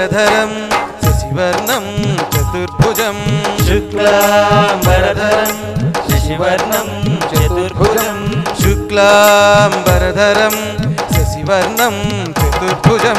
శుక్లాంబరధరం శశివర్ణం చతుర్భుజం శుక్లాంబరధరం శశివర్ణం చతుర్భుజం శుక్లాంబరధరం శశివర్ణం చతుర్భుజం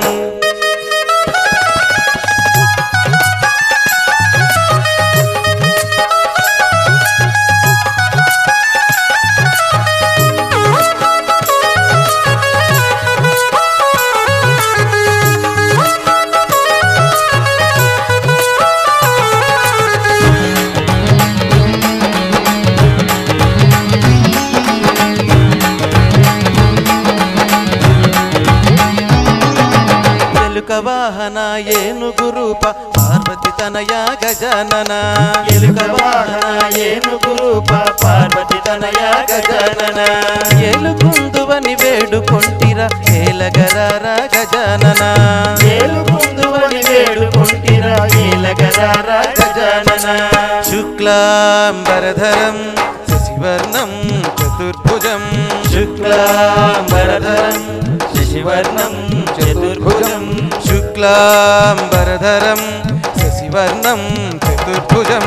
ఎలుక వాహన ఏనుగు రూప పార్వతి తనయ గజానన ఎలుక వాహన ఏనుగు రూప పార్వతి తనయ గజానన ఏలుకుందువని వేడుకొంటిర ఏలగరార గజానన ఏలుకుందువని వేడుకుంటిరా ఏలగరారా గజానన శుక్లాంబరధరం శశివర్ణం చతుర్భుజం శుక్లాంబరధరం శశివర్ణం చతుర్భుజం శుక్లాంబరధరం శశివర్ణం చతుర్భుజం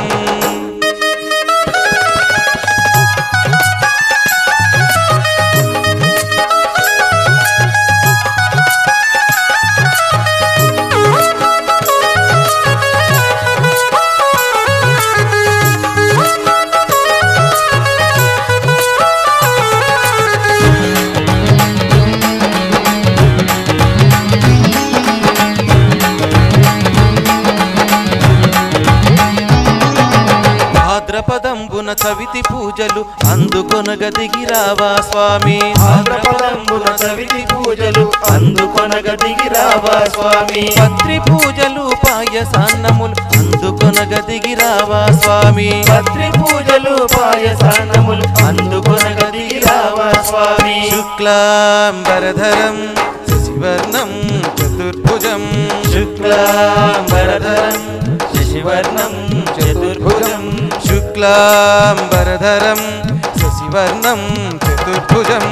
భాద్రపదంబున చవితి పూజలు అందుకొనగ దిగిరావా స్వామి భాద్రపదంబున సవితి పూజలు అందుకొనగ దిగిరావా స్వామి పత్రి పూజలు పాయసాన్నములు అందుకొనగ దిగిరావా స్వామి పత్రి పూజలు పాయసానములు అందుకొనగ దిగిరావా స్వామి శుక్లాంబరధరం శశివర్ణం చతుర్భుజం శుక్లాంబరధరం శశివర్ణం చతుర్భుజం శుక్లాంబరధరం శశివర్ణం చతుర్భుజం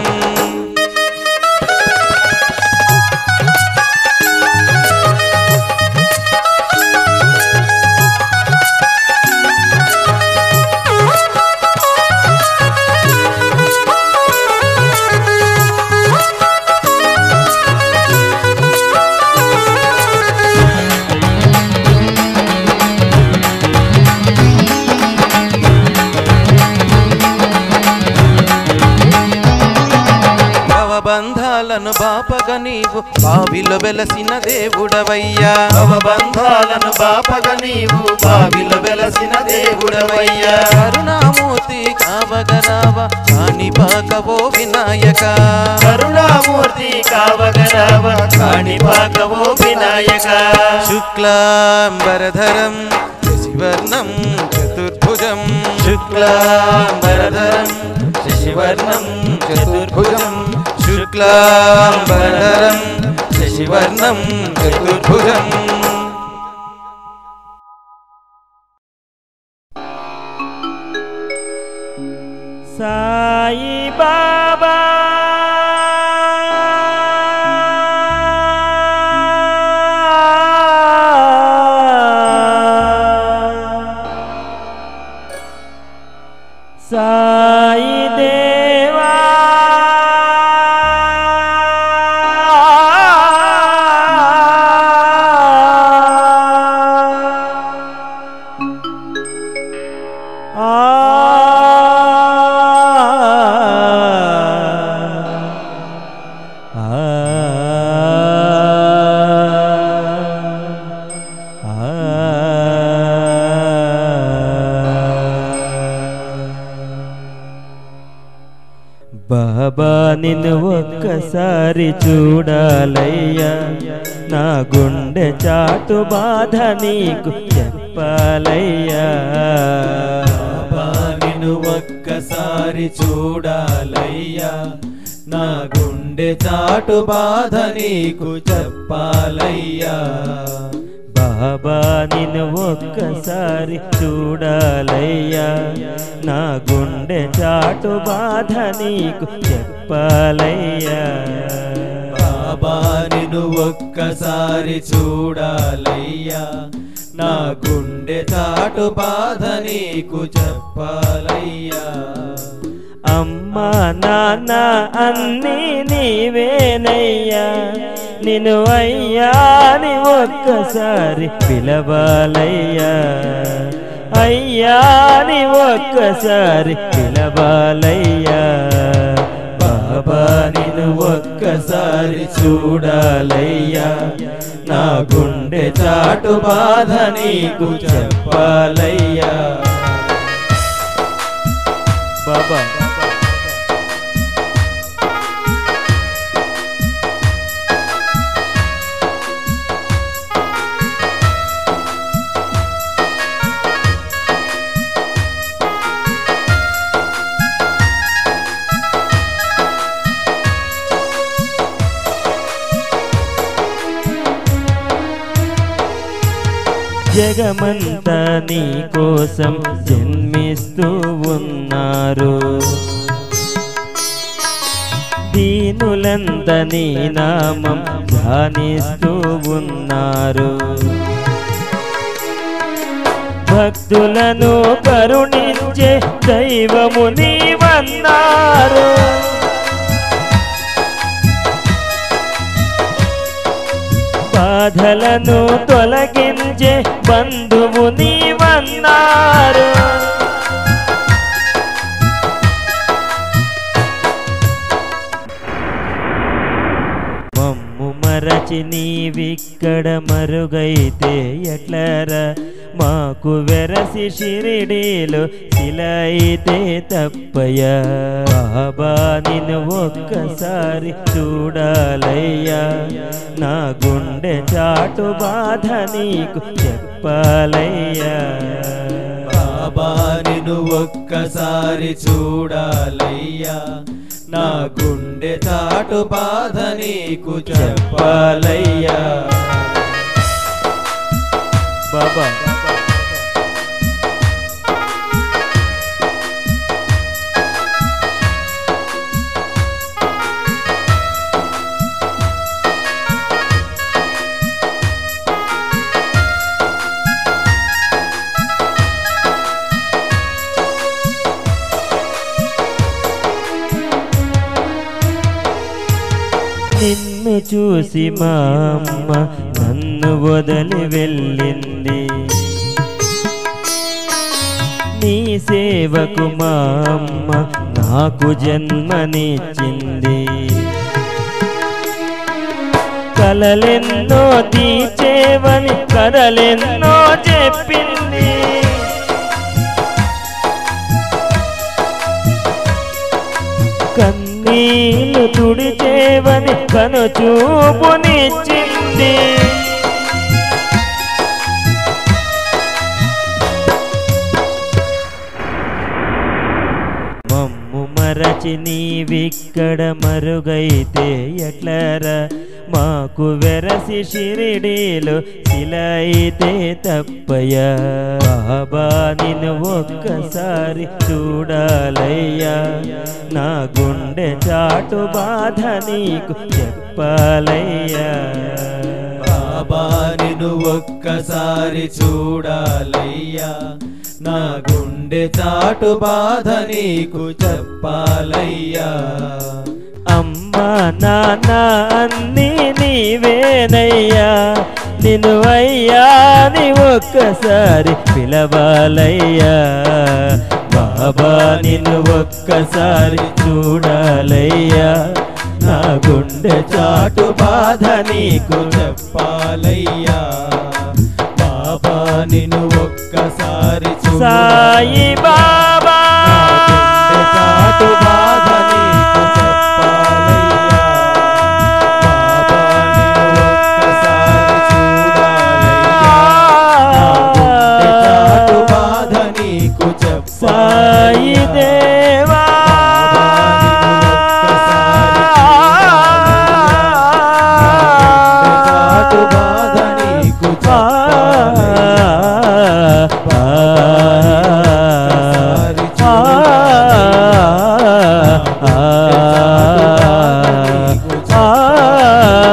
భవబంధాలను బాపగ నీవు బావిలో వెలసిన దేవుడవయ్యా భవబంధాలను బాపగ నీవు బావిలో వెలసిన దేవుడవయ్యా కరుణామూర్తి కావగరావ కాణిపాకవో వినాయక కరుణామూర్తి కావగరావ కాణిపాకవో వినాయక శుక్లాంబరధరం శశివర్ణం చతుర్భుజం శుక్లాంబరధరం శశివర్ణం చతుర్భుజం శుక్లాంబరధరం శశివర్ణం చతుర్భుజం సాయి బాబా సాయి దేవా బాబా నిన్ను ఒక్కసారి చూడాలయ్యా నా గుండె చాటు బాధ నీకు చెప్పాలయ్యా బాబా నిన్ను ఒక్కసారి చూడాలయ్యా నా గుండె చాటు బాధ నీకు చెప్పాలయ్యా బాబా నిన్ను ఒక్కసారి చూడాలయ్యా నా గుండె చాటు బాధ నీకు చెప్పాలయ్యా బాబా నిన్ను ఒక్కసారి చూడాలయ్యా నా గుండె చాటు బాధ నీకు చెప్పాలయ్యా అమ్మా నాన్న అన్నీ నీవేనయ్యా నిన్ను అయ్యా అని ఒక్కసారి పిలవాలయ్యా అయ్యా అని ఒక్కసారి పిలవాలయ్యా బాబా నిన్ను ఒక్కసారి చూడాలయ్యా నా గుండె చాటు బాధ నీకు చెప్పాలయ్యా బాబా జగమంతా నీ కోసం జన్మిస్తూ ఉన్నారు దీనులంత నీ నామం ధ్యానిస్తూ ఉన్నారు భక్తులను కరుణించే దైవము నీవన్నారు బాధలను తొలగించే బంధువు నీవన్నారు మమ్ము మరచి నీవిక్కడ మరుగైతే ఎట్లరా మాకు వెరసి షిరిడీలో శిలైతే తప్పయ్యా బాబా నిన్ను ఒక్కసారి చూడాలయ్యా నా గుండె చాటు బాధ నీకు చెప్పాలయ్యా బాబా నిన్ను ఒక్కసారి చూడాలయ్యా నా గుండె చాటు బాధ నీకు చెప్పాలయ్యా బాబా నిన్ను చూసి మా అమ్మ నన్ను వదిలి వెళ్ళింది నీ సేవకు మా అమ్మ నాకు జన్మనిచ్చింది కలలెన్నో తీచేవని కథలెన్నో చెప్పింది కన్నీళ్ళు తుడిచేవని కను చూపునిచ్చింది మమ్ము మరచి నీవిక్కడ మరుగైతే ఎట్లరా మాకు వెరసి షిరిడీలో శిలైతే తప్పయ్యా బాబా నిన్ను ఒక్కసారి చూడాలయ్యా నా గుండె చాటు బాధ నీకు చెప్పాలయ్యా బాబా నిన్ను ఒక్కసారి చూడాలయ్యా నా గుండె చాటు బాధ నీకు చెప్పాలయ్యా అమ్మా నాన్న అన్నీ నీవేనయ్యా నిన్ను అయ్యా నీ ఒక్కసారి పిలవాలయ్యా బాబా నిన్ను ఒక్కసారి చూడాలయ్యా నా గుండె చాటు బాధ నీకు చెప్పాలయ్యా బాబా నిన్ను ఒక్కసారి సాయి బాబా గుండె చాటు బాధ నీకు చెప్పాలయ్యా బాబా నిన్ను ఒక్కసారి చూడాలయ్యా నా గుండె చాటు బాధ నీకు సాయి చెప్పాలయ్యా దేవా చాటు బాధ నీకు ఆ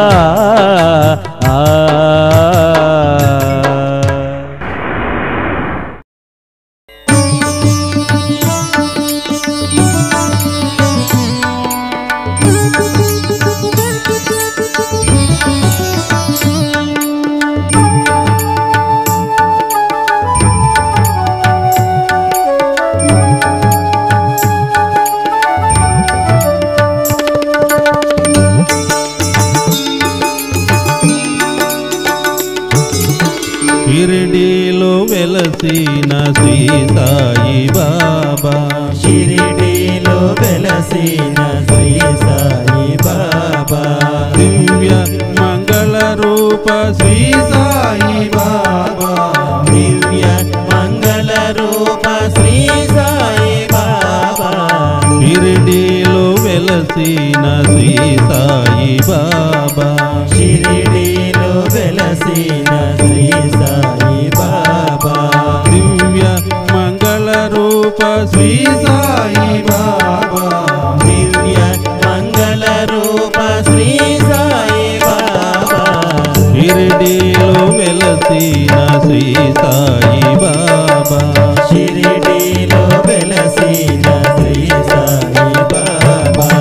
వెలసిన శ్రీ సాయి బాబా షిరిడీలో వెలసిన శ్రీ సాయి బాబా దివ్య మంగళ రూప శ్రీ సాయి బాబా దివ్య మంగళ రూప శ్రీ సాయి బాబా షిరిడీలో వెలసిన శ్రీ సాయి బాబా షిరిడీలో వెలసిన శ్రీ సాయి బాబా దివ్య మంగళ రూప శ్రీ సాయి బాబా దివ్య మంగళ రూప శ్రీ సాయి బాబా షిరిడీలో వెలసిన శ్రీ సాయి బాబా షిరిడీలో వెలసిన శ్రీ సాయి బాబా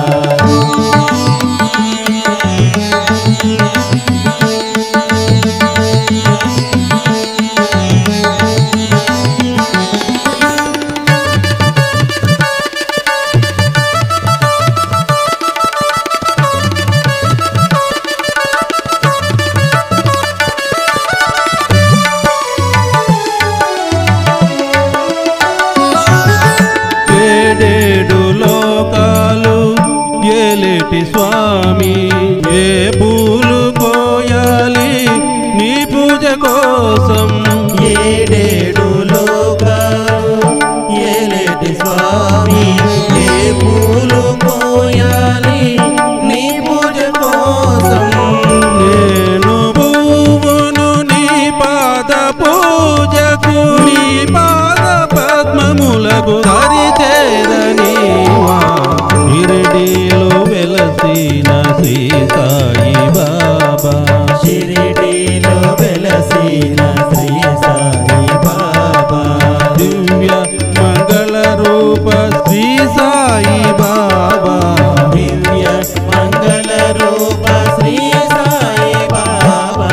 ఏడేడు లోకాలు ఏలేటి స్వామి ఏ పూలు కోయాలి నీ పూజ కోసం ఏడేడు లోకాలు ఏలేటి స్వామి ఏ పూలు పోయాలి నీ పూజ కోసం నేను పువ్వును నీ పాద పూజకు నీ పాద పద్మములకు హరిచేరని ఇరడిలో వెలసిన శ్రీ సాయి బాబా షిరిడీలో వెలసిన శ్రీ సాయి బాబా దివ్య మంగళ రూప శ్రీ సాయి బాబా దివ్య మంగళ రూప శ్రీ సాయి బాబా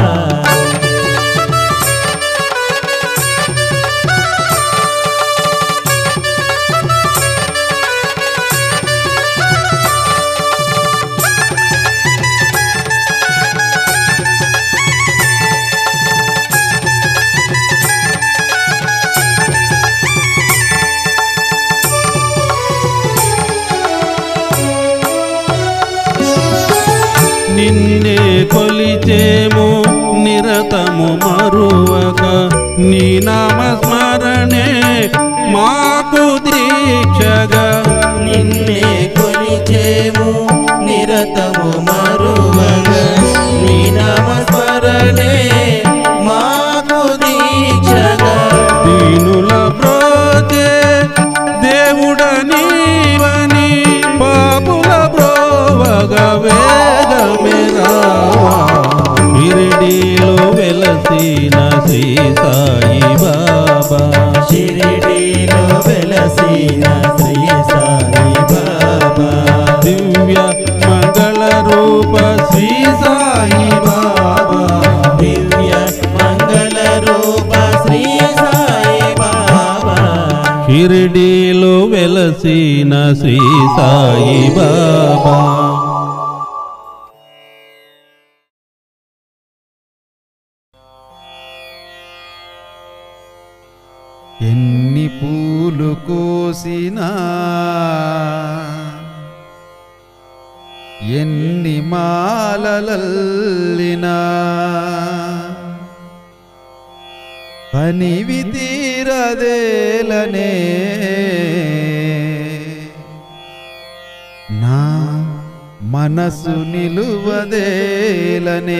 నిన్నే కొలిచేము నిరతము మరువక నీ నామస్మరణే మాకు దీక్షగా నిన్నే కొలిచేము నిరతము మరువగ నీ నామస్మరణే మాకు దీక్షగా దీనుల బ్రోచే దేవుడ నీవని పాపుల బ్రోవగ వేగమే రావా ఇరిడిలో వెలసిన శ్రీ సాయి బాబా షిరిడీలో వెలసిన శ్రీ సాయి బాబా దివ్య మంగళ రూప శ్రీ సాయి బాబా దివ్య మంగళ రూప శ్రీ సాయి బాబా షిరిడీలో వెలసిన శ్రీ సాయి బాబా ఎన్ని పూలు కోసినా ఎన్ని మాలలల్లినా పనివి తీరదేలనే నా మనసు నిలువదేలనే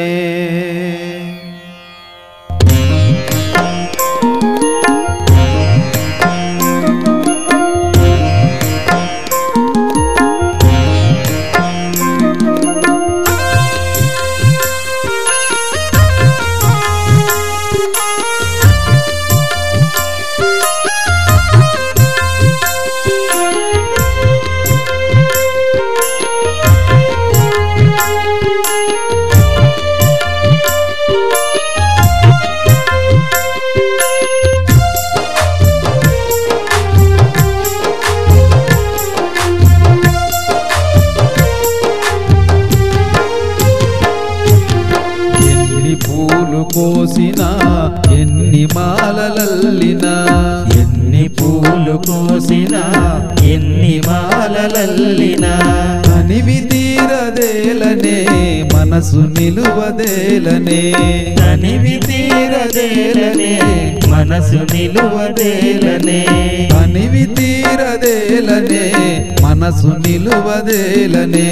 పూలు కోసిన ఎన్ని మాలలల్లినా అనివి తీరదేలనే మనసు నిలువదేలనే తనివి తీరదేలనే మనసు నిలువదేలనే అనివి తీరదేలనే మనసు నిలువదేలనే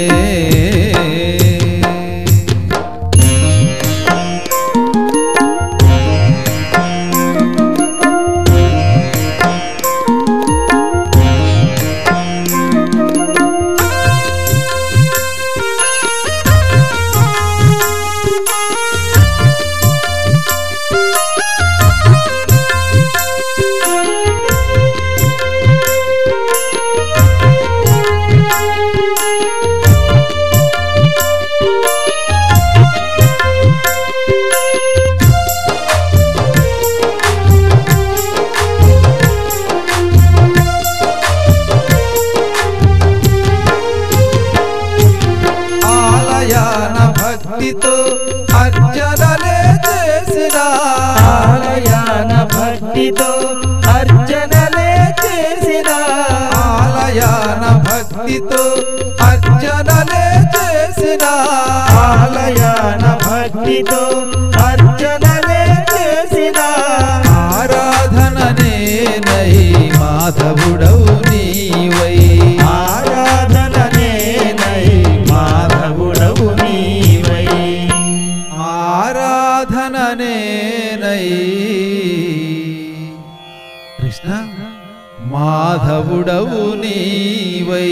ఆలయాన భక్తితో అర్చనలే చేసిన ఆలయాన భక్తితో అర్చనలే చేసిన ఆలయాన భక్తితో అర్చనలే చేసిన ఆలయాన భక్తితో అర్చనలే చేసిన ఆరాధననే నై మాధవుడవు నీవై ఆరాధననే నై మాధవుడవు నీవై ఆరాధననే నై కృష్ణ మాధవుడవు నీవై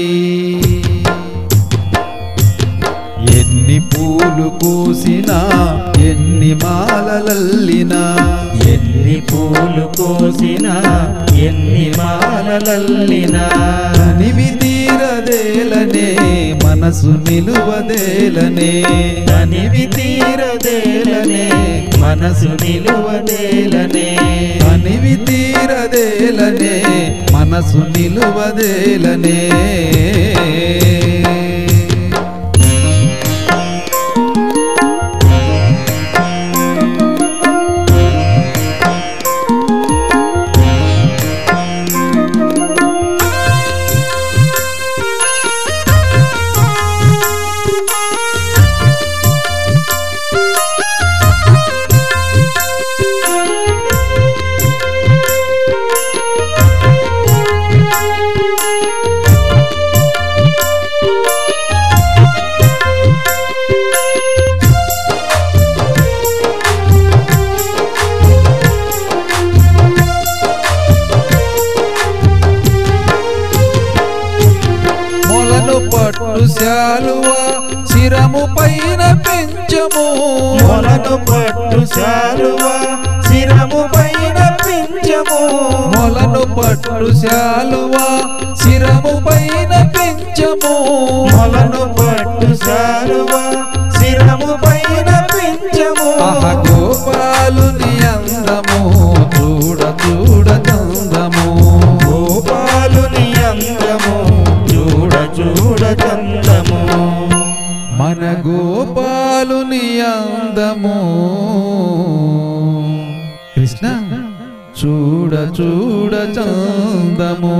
ఎన్ని పూలు కోసినా ఎన్ని మాలలల్లినా ఎన్ని పూలు కోసిన ఎన్ని మాలలల్లినా అనివి తీరదేలనే మనసు నిలువదేలనే తనివి తీరదేలనే మనసు నిలువదేలనే అనివి తీరదేలనే మనసు నిలువదేలనే మొలను పట్టు శాలువ శిరము పైన పెంచము మొలను పట్టు శాలువ శిరము పైన పించము మొలను పట్టు శాలువ శిరము పైన పెంచము మొలను పట్టు శాలువ శిరము పైన పించము ఆహ గోపాలుని అందము చూడ చూడ చందము గోపాలుని అందము చూడ చూడ చందము మన గోపాలుని అందము కృష్ణ చూడ చూడ చందము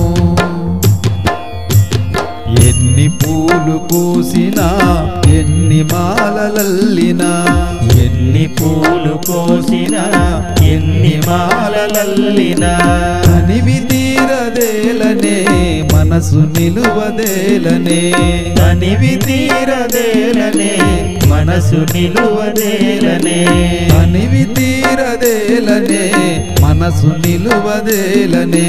ఎన్ని పూలు కోసినా ఎన్ని మాలలల్లినా ఎన్ని పూలు కోసిన ఎన్ని మాలలల్లినా అనివి తీరదేలనే మనసు నిలువదేలనే తనివి తీరదేలనే మనసు నిలువదేలనే అనివి తీరదేలనే మనసు నిలువదేలనే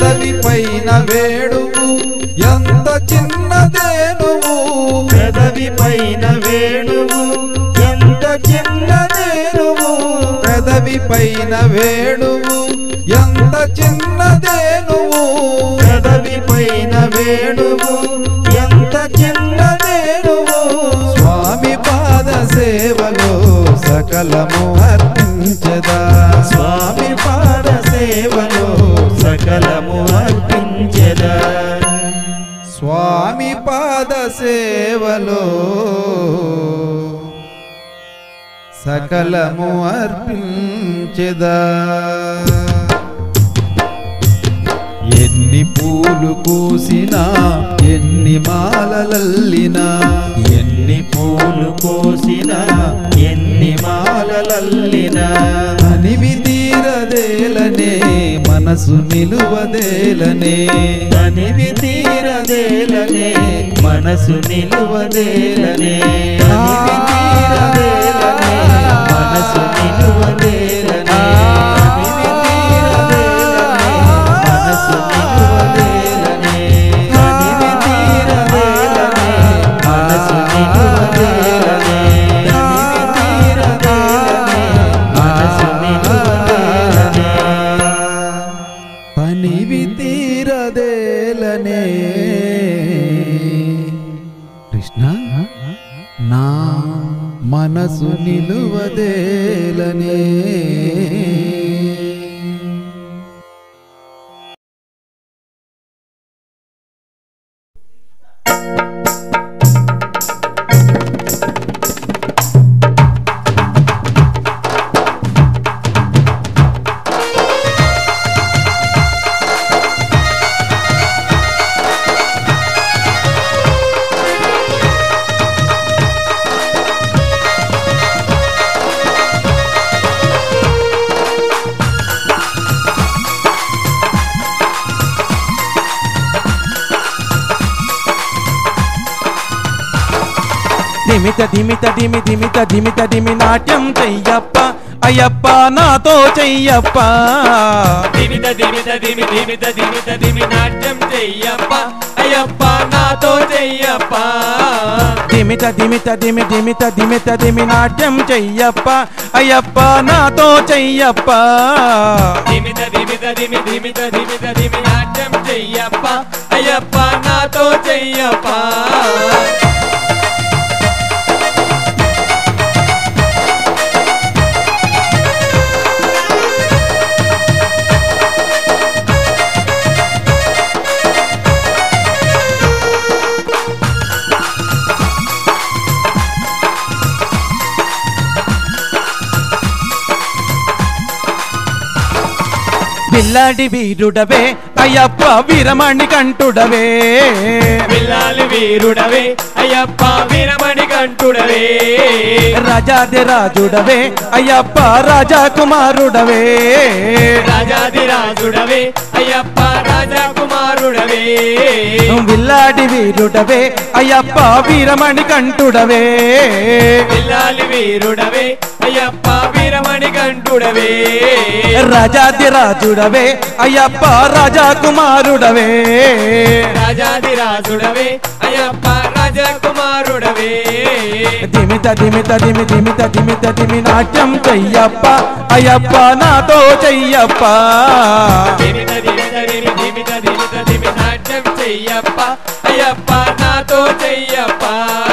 పెదవి పైన వేణువు ఎంత చిన్నదేనువు పెదవి పైన వేణువు ఎంత చిన్నదేనువు పెదవి పైన వేణువు ఎంత చిన్నదేనువు పెదవి పైన వేణువు ఎంత చిన్నదేనువు స్వామి పాద సేవలో సకలము అర్పించదా స్వామి పాద సేవలో సకలము అర్పించెదా స్వామి పాద సేవలో సకలము అర్పించదా ఎన్ని పూలు కూసినా ఎన్ని మాలలల్లినా ఎన్ని పూలు కోసినా ఎన్ని మాలలల్లినా అనివి తీరదేలనే మనసు నిలువదేలనే తనివి తీరదేలనే మనసు నిలువదేలనే తనివి తీరదేలనే మనసు నిలువదేలనే తనివి తీరదేలనే మనసు నిలువదేలనే తనివి తీరదేలనే మనసు నిలువదేలనే తనివి తీరదేలనే మనసు నిలువదేలనే పనివి తీరదేలనే కృష్ణ నా మనసు నిలువదేలనే దిమిత దిమిత దిమి దిమిత దిమిత దిమి నాట్యం చెయ్యప్ప అయ్యప్ప నాతో చెయ్యప్ప దిమిత దిమిత దిమి దిమిత దిమిత దిమి నాట్యం చెయ్యప్ప అయ్యప్ప నాతో చెయ్యప్ప దిమిత దిమిత దిమి దిమిత దిమిత దిమి నాట్యం చెయ్యప్ప అయ్యప్ప నాతో చెయ్యప్ప దిమిత దిమిత దిమి దిమిత దిమిత దిమి నాట్యం చెయ్యప్ప అయ్యప్ప నాతో చెయ్యప్ప పిల్లాడి వీరుడవే అయ్యప్ప వీరమణి కంటుడవే పిల్లాలి వీరుడవే అయ్యప్ప వీరమణి కంటుడవే రాజాది రాజుడవే అయ్యప్ప రాజా కుమారుడవే రాజాది రాజుడవే అయ్యప్ప రాజా కుమారుడవే విల్లాడి వీరుడవే అయ్యప్ప వీరమణి కంటుడవే పిల్లాలి వీరుడవే అయ్యప్ప వీరమణి కంటుడవే రాజాది రాజుడవే అయ్యప్ప రాజా కుమారుడవే రాజాది రాజుడవే అయ్యప్ప రాజా కుమారుడవే దిమిత దిమిత దిమి దిమిత దిమిత దిమి నాట్యం చెయ్యప్ప అయ్యప్ప నాతో చెయ్యప్ప దిమిత దిమిత దిమి దిమిత దిమిత దిమి నాట్యం చెయ్యప్ప అయ్యప్ప నాతో చెయ్యప్ప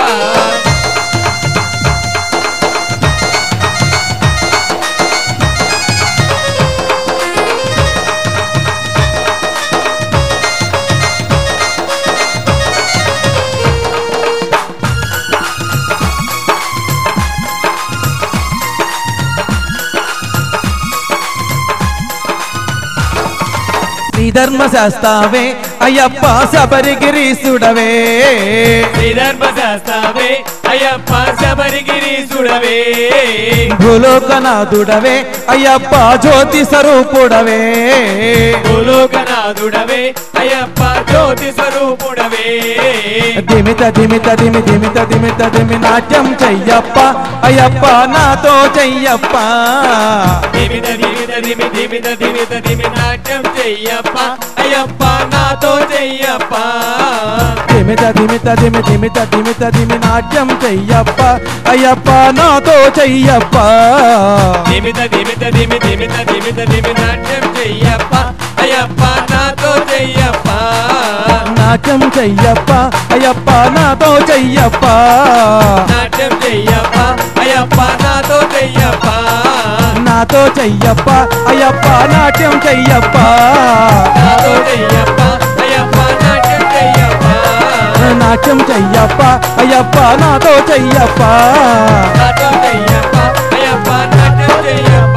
నీ ధర్మ శాస్తావే అయ్యప్ప శబరిగిరీసుడవే శ్రీధర్మ శాస్త్రవే అయ్యప్ప శబరిగిరీశుడవే భూలోకనాథుడవే అయ్యప్ప జ్యోతి స్వరూపుడవే భూలోకనాథుడవే అయ్యప్ప జ్యోతి స్వరూపుడవే దిమిత దిమిత దిమి దిమిత దిమిత దిమి నాట్యం చెయ్యప్ప అయ్యప్ప నాతో చెయ్యప్ప దిమిత దిమిత దిమి దిమిత దిమిత దిమి నాట్యం చెయ్యప్ప అయ్యప్ప నాతో చెయ్యప్ప దిమిత దిమిత దిమి దిమిత దిమిత దిమి నాట్యం చెయ్యప్ప అయ్యప్ప నాతో చెయ్యప్ప దిమిత దిమిత దిమి దిమిత దిమిత దిమి నాట్యం చెయ్యప్ప అయ్యప్ప నాతో చెయ్యప్ప నాట్యం చెయ్యప్ప అయ్యప్ప నాతో చెయ్యప్ప నాట్యం చెయ్యప్ప అయ్యప్ప నాతో చెయ్యప్ప నాతో చెయ్యప్ప అయ్యప్ప నాట్యం చెయ్యప్ప నాతో చెయ్యప్ప అయ్యప్ప నాట్యం చెయ్యప్ప నాట్యం చెయ్యప్ప అయ్యప్ప నాతో చెయ్యప్ప నాతో చెయ్యప్ప అయ్యప్ప నాట్యం చెయ్యప్ప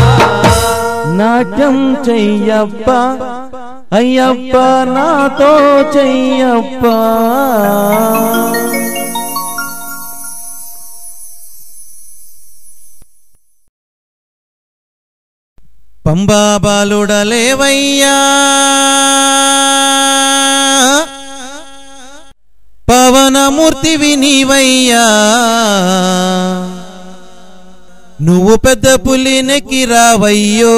నాట్యం చెయ్యప్ప అయ్యప్ప నాతో చెయ్యప్ప పంబాబాలుడలేవయ్యా పవనమూర్తివి నీవయ్యా నువ్వు పెద్ద పులినెక్కి రావయ్యో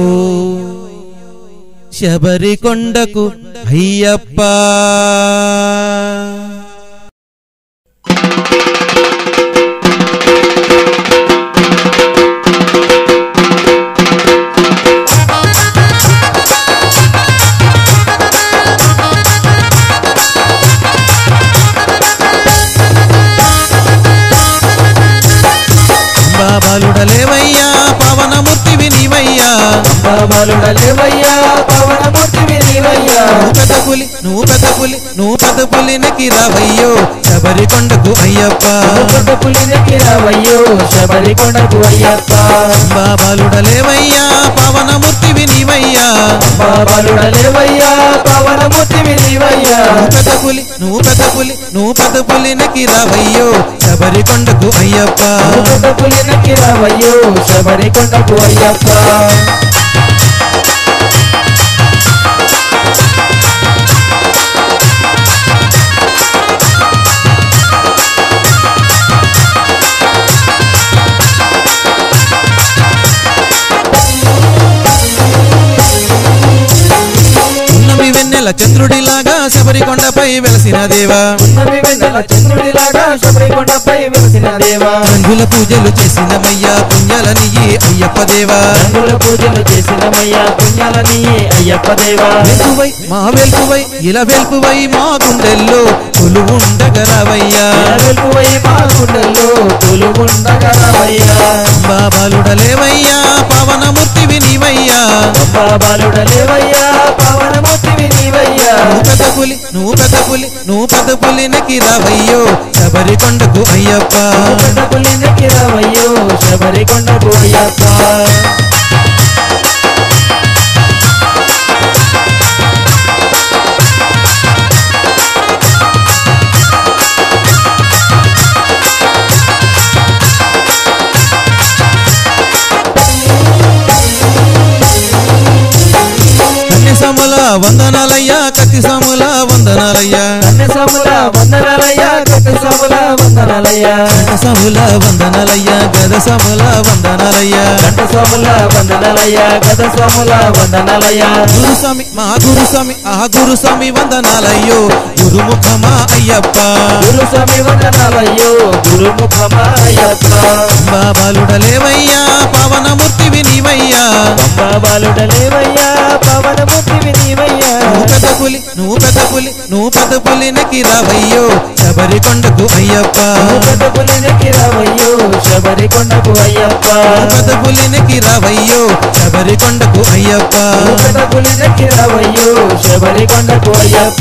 శబరి కొండకు అయ్యప్ప బాబాలుడలేవయ్యా పవనమూర్తివి నీవయ్యా బాబాలుడలేవయ్యా పవనమూర్తివి నీవయ్యా నువ్వు పెద్ద పులి నువ్వు పెద్ద పులి నువ్వు పెద్ద పులినెక్కి రావయ్యో శబరి కొండకు అయ్యప్ప పెద్ద పులినెక్కి రావయ్యో శబరి కొండకు అయ్యప్ప బాబాలుడలేవయ్యా పవనమూర్తివి నీవయ్యా బాబాలుడలేవయ్యా పవనమూర్తివి నీవయ్యా నువ్వు పెద్ద పులి నువ్వు పెద్ద పులి నువ్వు పెద్ద పులినెక్కి రావయ్యో శబరి కొండకు అయ్యప్ప పెద్ద పులినెక్కి రావయ్యో శబరి కొండకు అయ్యప్ప ఉన్నమి వెన్నెల చంద్రుడిలాగా శబరి కొండపై వెలసిన దేవా ఉన్నవి వెన్నెల చంద్రుడిలాగా శబరి కొండపై వెలిసిన దేవా రంగుల పూజలు చేసినమయ్యా పుణ్యాలనియే అయ్యప్ప దేవా రంగుల పూజలు చేసినమయ్యా పుణ్యాలని అయ్యప్ప దేవా వెల్పువై మా వెల్పువై ఇలా వెల్పువై మా గుండెల్లో కొలువుండగరావయ్యా వెలుపువై మా గుండెల్లో కొలువుండగా రావయ్యా బాబాలుడలేవయ్యా పవనమూర్తివి నీవయ్యా బాబాలుడలేవయ్యా పవనమూర్తివి నీవయ్యా నువ్వు పెద్ద పులి నువ్వు పెద్ద పులి నువ్వు పెద్ద పులినకి రావయ్యో శబరి కొండకు అయ్యప్ప పెద్ద పులినెక్కి రావయ్యో శబరి కొండకు అయ్యప్ప కన్య సముల వందనాలయ్యా కత్తి సముల వందనాలయ్యా కన్నెసముల వందనాలయ్యా కన్నెసముల వందనాలయ్యా కన్య సముల వందనాలయ్యా గద సముల వందనాలయ్యా కన్నెసముల వందనాలయ్యా గదసముల వందనాలయ్యా గురుస్వామి మా గురుస్వామి ఆ గురుస్వామి వందనాలయ్యో గురుముఖమా అయ్యప్ప గురుస్వామి వందనాలయ్యో గురుముఖమా అయ్యప్ప బాబాలుడలేవయ్యా పవనమూర్తివి నీవయ్యా బాబాలుడలేవయ్యా పవనమూర్తివి నీవయ్యా నువ్వు పెద్ద పులి నువ్వు పెద్ద పులి నువ్వు పెద్ద పులినకి రావయ్యో శబరి కొండకు అయ్యప్ప పెద్ద పులినెక్కి రావయ్యో శబరి కొండకు అయ్యప్ప నువ్వు పెద్ద పులినకి రావయ్యో శబరి కొండకు అయ్యప్ప పెద్ద పులినెక్కి రావయ్యో శబరి కొండకు అయ్యప్ప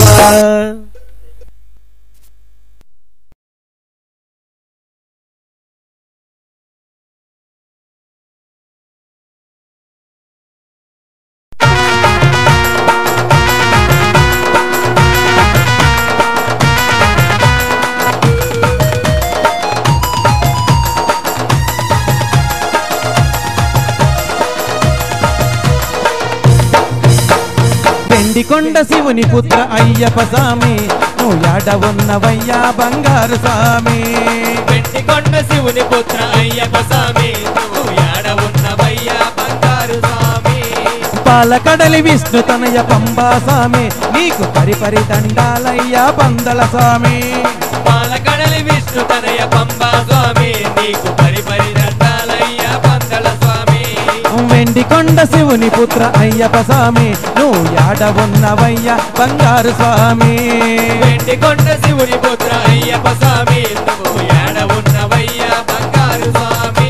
వెండి కొండ శివుని పుత్ర అయ్యప్ప స్వామి నువ్వు యాడ ఉన్నవయ్యా బంగారు స్వామి వెండి కొండ శివుని పుత్ర అయ్యప్ప స్వామి నువ్వు యాడ ఉన్నవయ్యా బంగారు స్వామి పాలకడలి విష్ణు తనయ పంబా స్వామి నీకు పరిపరి దండాలయ్యా పందల స్వామి పాలకడలి విష్ణు తనయ పంబా స్వామి నీకు పరి పరి దండాలయ్యా పందల స్వామి వెండి కొండ శివుని పుత్ర అయ్యప్ప స్వామి నువ్వు యాడ ఉన్నవయ్యా బంగారు స్వామి వెండి కొండ శివుని పుత్ర అయ్యప్ప స్వామి నువ్వు యాడ ఉన్నవయ్యా బంగారు స్వామి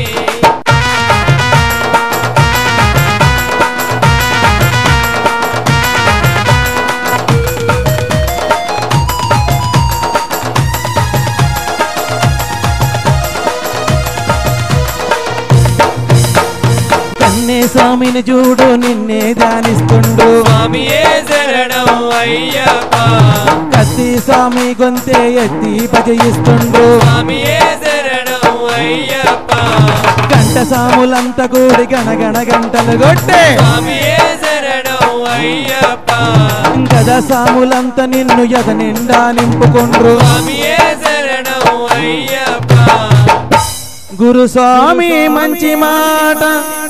కన్నే స్వామిని చూడు నిన్నే ధ్యానిస్తుండు స్వామియే శరణం అయ్యప్ప కత్తి స్వామి గొంతే ఎత్తి భజయిస్తుండు స్వామియే శరణం అయ్యప్ప గంట సాములంత కూడి గణగణ గంటలు కొట్టే స్వామియే శరణం అయ్యప్ప గద సాములంత నిన్ను ఎద నిండా నింపుకుండ్రు స్వామియే శరణం అయ్యప్ప గురు స్వామి మంచి మాట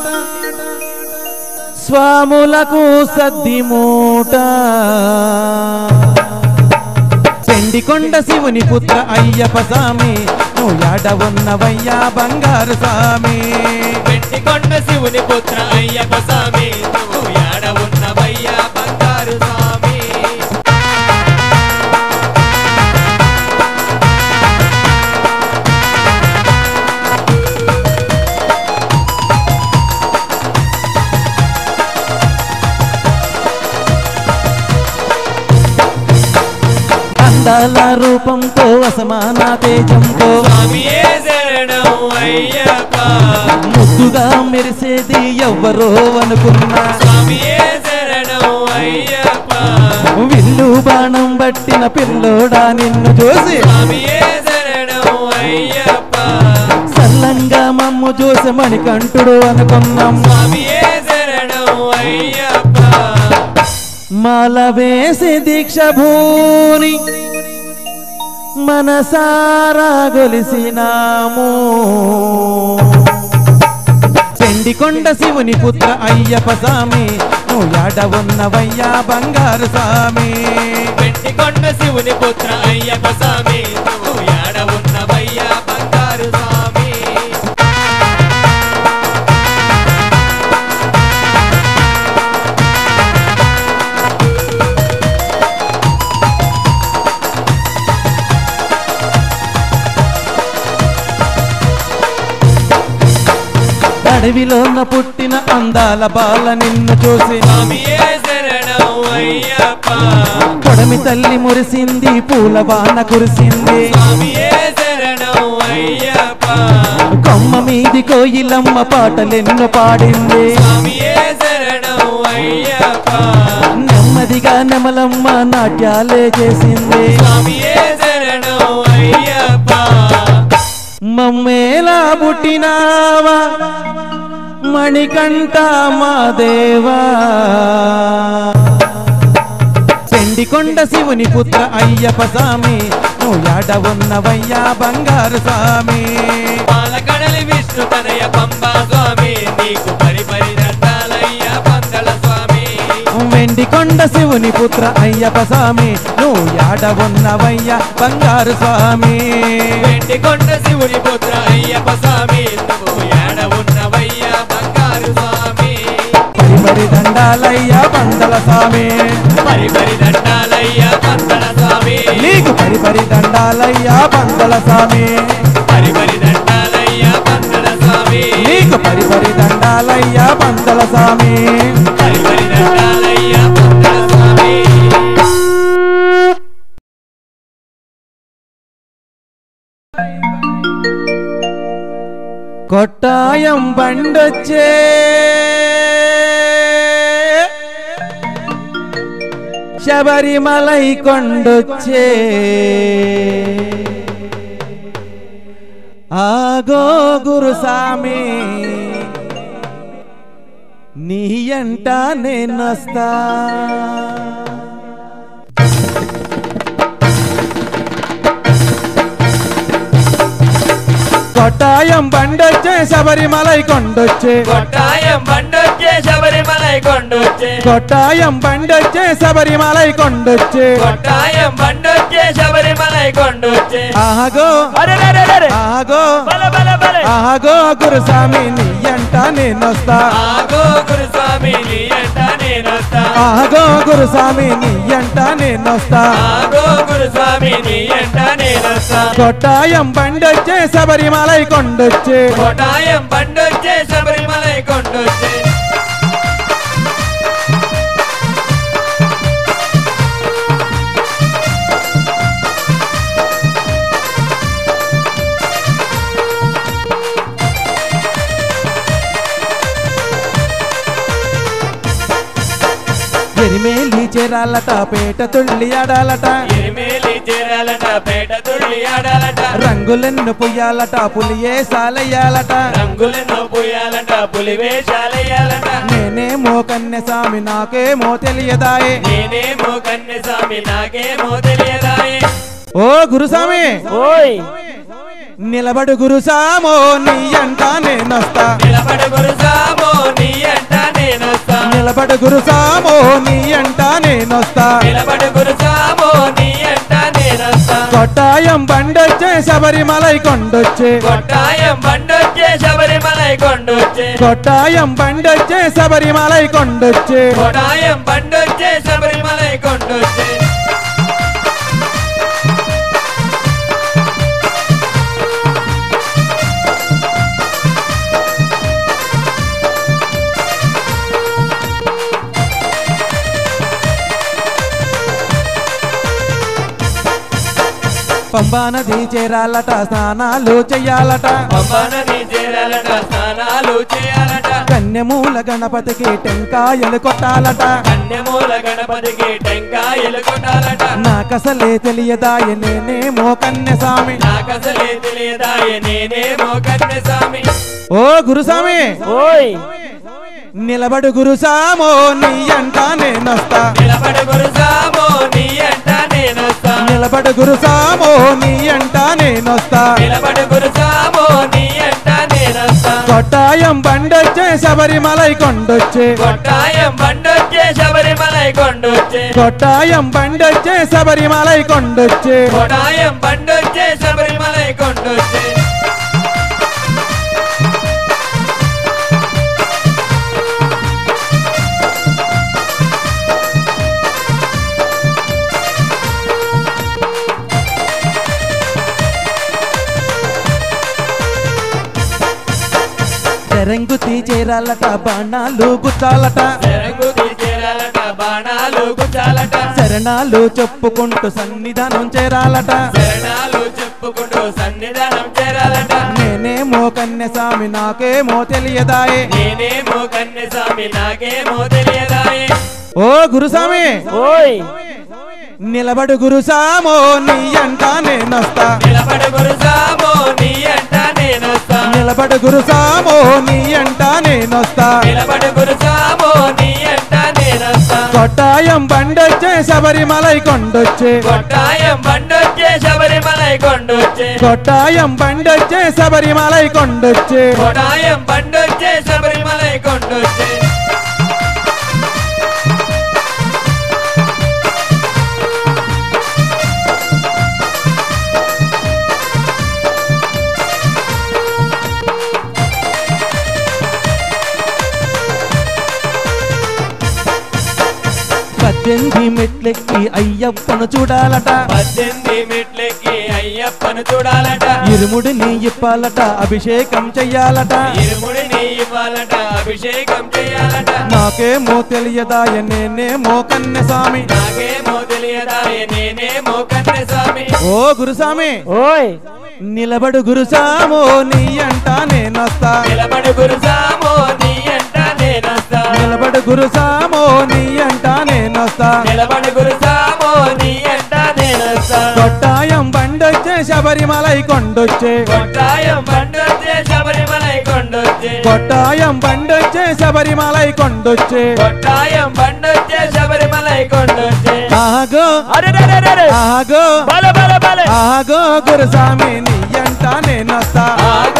స్వాములకు సద్ది మూట పెండికొండ శివుని పుత్ర అయ్యప్ప స్వామి నువ్వు యాడ ఉన్నవయ్యా బంగారు స్వామి వెండి కొండ శివుని పుత్ర అయ్యప్ప స్వామి నువ్వు యాడ ఉన్నవయ్యా బంగారు స్వామి అందాల రూపంతో అసమాన తేజంతో స్వామియే శరణం అయ్యప్ప ముద్దుగా మెరిసేది ఎవ్వరో అనుకున్నా స్వామియే శరణం అయ్యప్ప విల్లు బాణం పట్టిన పిల్లోడా నిన్ను చూసి స్వామియే శరణం అయ్యప్ప సల్లంగా మమ్ము చూసి మణికంఠుడు అనుకున్నాం స్వామియే శరణం అయ్యప్ప మాల వేసి దీక్ష భూని మనసారా గొలిసినాము పెండికొండ శివుని పుత్ర అయ్యప్ప స్వామి నువ్వు యాడ ఉన్నవయ్యా బంగారు స్వామి వెండి కొండ శివుని పుత్ర అయ్యప్ప స్వామి నువ్వు యాడ ఉన్నవయ్యా బంగారు స్వామి అడవిలోన పుట్టిన అందాల బాల నిన్ను చూసి స్వామియే శరణం అయ్యప్ప కొడమి తల్లి మురిసింది పూల వాన కురిసింది స్వామియే శరణం అయ్యప్ప కొమ్మ మీది కోయిలమ్మ పాటలెన్నో పాడింది స్వామియే శరణం అయ్యప్ప నెమ్మదిగా నెమలమ్మ నాట్యాలే చేసింది స్వామియే శరణం అయ్యప్ప మమ్మేలా పుట్టినావా మణికంఠ మా దేవా పెండికొండ శివుని పుత్ర అయ్యప్ప స్వామి నువ్వు యాడ ఉన్నవయ్యా బంగారు స్వామి పాలకడలి విష్ణు తనయ పంబా స్వామి నీకు పరి పరి దండాలయ్యా పందల స్వామి వెండికొండ శివుని పుత్ర అయ్యప్ప స్వామి నువ్వు యాడ ఉన్నవయ్యా బంగారు స్వామి వెండి కొండ శివుని పుత్ర అయ్యప్ప స్వామి నువ్వు యాడ ఉన్నవయ్యా బంగారు స్వామి పరిపరి దండాలయ్యా పందల స్వామి పరి పరి దండాలయ్యా పందల స్వామి నీకు పరిపరి దండాలయ్యా పందల స్వామి పరి పరి దండాలయ్యా పందల స్వామి నీకు పరిపరి దండాలయ్యా పందల స్వామి పరి పరి దండాలయ్యా పందల స్వామి కొట్టాయం బండొచ్చే శబరిమలై కొండొచ్చే ఆగో గురుసామి నీ అంట నేనొస్తా కొట్టాయం బండొచ్చే శబరిమలై కొండొచ్చే కొట్టాయం బండొచ్చే శబరిమలై కొండొచ్చే కొట్టాయం బండొచ్చే శబరిమలై కొండొచ్చే కొట్టాయం బండొచ్చే శబరిమలై కొండొచ్చే ఆహగో అరే రే రే రే రే. ఆహగో బల బల బల ఆహగో గురుస్వామి నీ అంట నేనొస్తా ఆగో గురుస్వామి నీ అంట నేనొస్తా ఆహగో గురుస్వామి నీ అంట నేనొస్తా ఆగో గురుస్వామి నీ అంట నేనొస్తా కొట్టాయం బండొచ్చే శబరిమలై కొండొచ్చే కొట్టాయం బండొచ్చే శబరిమలై కొండొచ్చే ఎరిమేలి చేరాలట పేట తుళ్ళి ఆడాలట ఎరిమేలి చేరాలట పేట తుళ్ళి ఆడాలట రంగులెన్ను పుయ్యాలట పులియే సాలయ్యాలట రంగులెన్నో పోయాలట పులి వేషాలయ్యాలట నేనేమో కన్య స్వామి నాకేమో తెలియదాయే నేనేమో కన్నె స్వామి నాకేమో తెలియదాయే ఓ గురుస్వామి ఓయ్ నిలబడు గురుసామో నీ అంట నేనొస్తా నిలబడు గురుసామో నీ అంట నేనొస్తా నిలబడు గురుసామో నీ అంట నేనొస్తా నిలబడు గురుసామో నీ అంట నేనొస్తా కొట్టాయం బండొచ్చే శబరిమలై కొండొచ్చే కొట్టాయం బండొచ్చే శబరిమలై కొండొచ్చే కొట్టాయం బండొచ్చే శబరిమలై కొండొచ్చే కొట్టాయం బండొచ్చే శబరిమలై కొండొచ్చే పంబా నది చేరాలట స్నానాలు చెయ్యాలట పంపనని చేరాలట స్నానాలు చేయాలట కన్యమూల గణపతికి టెంకాయలు కొట్టాలట కన్యమూల గణపతికి టెంకాయలు కొట్టాలట నాకసలే తెలియదాయ నేనేమో కన్య స్వామి నాకసలే తెలియదాయ నేనేమో కన్నె స్వామి ఓ గురుస్వామి ఓయ్ నిలబడు గురుసామో నీ అంట నేనొస్తా నిలబడు గురుసామో నీ అంట నేనొస్తా నిలబడు గురుసామో నీ అంట నేనొస్తా నిలబడు గురుసామో నీ అంట నేనొస్తా కొట్టాయం బండొచ్చే శబరిమలై కొండొచ్చే కొట్టాయం బండొచ్చే శబరిమలై కొండొచ్చే కొట్టాయం బండొచ్చే శబరిమలై కొండొచ్చే కొట్టాయం బండొచ్చే శబరిమలై కొండొచ్చే తెరంగుతి చేరాలట బాణాలు గుచ్చాలట చెరగుది చేరాలట బాణాలు గుచ్చాలట శరణాలు చెప్పుకుంటూ సన్నిధానం చేరాలట శరణాలు చెప్పుకుంటూ సన్నిధానం చేరాలట నేనేమో కన్య స్వామి నాకేమో తెలియదాయే నేనేమో కన్నె స్వామి నాకేమో తెలియదాయే ఓ గురుస్వామి ఓయ్ నిలబడు గురుసామో నీ అంట నేనొస్తా నిలబడు గురుసామో నీ అంట నేనొస్తా నిలబడు గురుసామో నీ అంట నేనొస్తా నిలబడు గురుసామో నీ అంట నేనొస్తా కొట్టాయం బండొచ్చే శబరిమలై కొండొచ్చే కొట్టాయం బండొచ్చే శబరిమలై కొండొచ్చే కొట్టాయం బండొచ్చే శబరిమలై కొండొచ్చే కొట్టాయం బండొచ్చే శబరిమలై కొండొచ్చే పద్దెనిమిది మెట్లెక్కి అయ్యప్పను చూడాలట పద్దెనిమిది మెట్లెక్కి అయ్యప్పను చూడాలట ఇరుముడిని ఇప్పాలట అభిషేకం చెయ్యాలట ఇరుముడిని ఇవ్వాలట అభిషేకం చేయాలట నాకేమో తెలియదాయ నేనేమో కన్య స్వామి నాకేమో తెలియదాయే నేనేమో కన్నె స్వామి ఓ గురుస్వామి ఓయ్ నిలబడు గురుసామో నీ అంట నేనొస్తా నిలబడు గురుసామో నీ అంట నేనొస్తా నిలబడు గురుసామో నీ అంట నేనొస్తా నిలబడు గురుసామో నీ అంట నేనొస్తా కొట్టాయం బండొచ్చే శబరిమలై కొండొచ్చే కొట్టాయం బండొచ్చే శబరిమలై కొండొచ్చే కొట్టాయం బండొచ్చే శబరిమలై కొండొచ్చే కొట్టాయం బండొచ్చే శబరిమలై కొండొచ్చే ఆగో అరెరెరెరెరె. ఆగో బల బల బల ఆగో గురుస్వామి నీ అంట నేనొస్తా ఆగో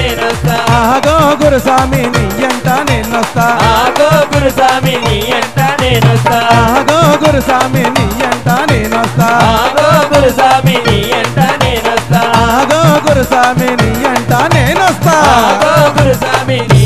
నేనొస్తా ఆగో గురుస్వామి నీ ఎంట నేనొస్తా ఆగో గురుస్వామి నీ అంట నేనొస్తా ఆగో గురుస్వామి నీ ఎంట నేనొస్తా ఆగో గురుస్వామి నీ అంట నేనొస్తా ఆగో గురుస్వామి నీ ఎంట నేనొస్తా ఆగో గురుస్వామి నీ